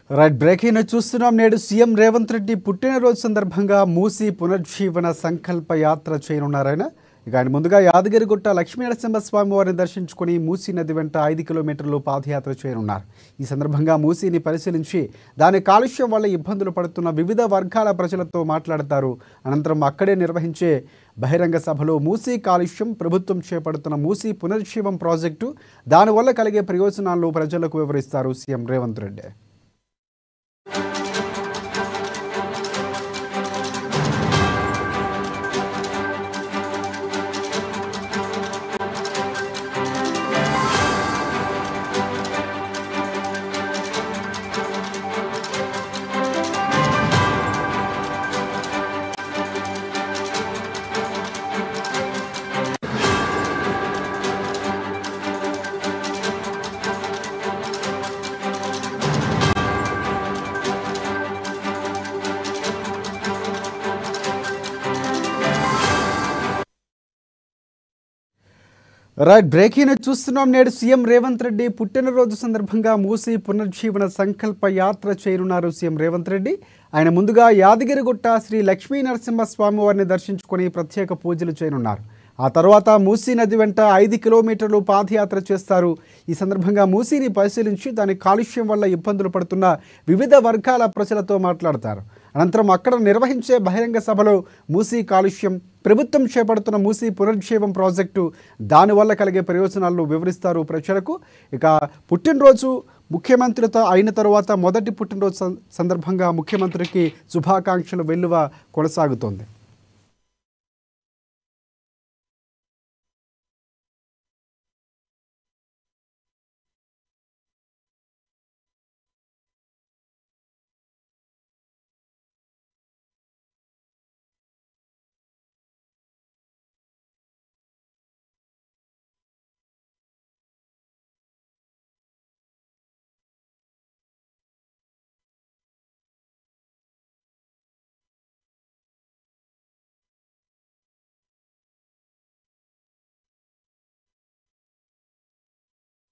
right breaking చూస్తున్నాం నేడు CM Revanth Reddy పుట్టినరోజు సందర్భంగా మూసి పునర్జీవన సంకల్ప యాత్ర చేయనున్నారాయన ఇక ఆయన ముందుగా యాదగిరిగుట్ట లక్ష్మీ నరసింహస్వామి వారిని దర్శించుకుని మూసీ నది వెంట ఐదు కిలోమీటర్లు పాదయాత్ర చేయనున్నారు ఈ సందర్భంగా మూసీని పరిశీలించి దాని కాలుష్యం వల్ల ఇబ్బందులు పడుతున్న వివిధ వర్గాల ప్రజలతో మాట్లాడతారు అనంతరం అక్కడే నిర్వహించే బహిరంగ సభలో మూసీ కాలుష్యం ప్రభుత్వం చేపడుతున్న మూసీ పునర్జీవం ప్రాజెక్టు దానివల్ల కలిగే ప్రయోజనాలను ప్రజలకు వివరిస్తారు CM Revanth Reddy right breaking news చూస్తున్నాం నేడు సీఎం రేవంత్ రెడ్డి పుట్టినరోజు సందర్భంగా మూసి పునర్జీవన సంకల్ప యాత్ర చేయనున్నారు సీఎం రేవంత్ రెడ్డి ఆయన ముందుగా యాదగిరిగుట్ట శ్రీ లక్ష్మీ నరసింహస్వామి వారిని దర్శించుకొని ప్రత్యేక పూజలు చేయనున్నారు ఆ తర్వాత మూసీ నది వెంట ఐదు కిలోమీటర్లు పాదయాత్ర చేస్తారు ఈ సందర్భంగా మూసీని పరిశీలించి దాని కాలుష్యం వల్ల ఇబ్బందులు పడుతున్న వివిధ వర్గాల ప్రజలతో మాట్లాడతారు అనంతరం అక్కడ నిర్వహించే బహిరంగ సభలో మూసీ కాలుష్యం ప్రభుత్వం చేపడుతున్న మూసీ పునర్జీవం ప్రాజెక్టు దానివల్ల కలిగే ప్రయోజనాలను వివరిస్తారు ప్రజలకు ఇక పుట్టినరోజు ముఖ్యమంత్రితో అయిన తరువాత మొదటి పుట్టినరోజు సం- సందర్భంగా ముఖ్యమంత్రికి శుభాకాంక్షలు వెల్లువ కొనసాగుతోంది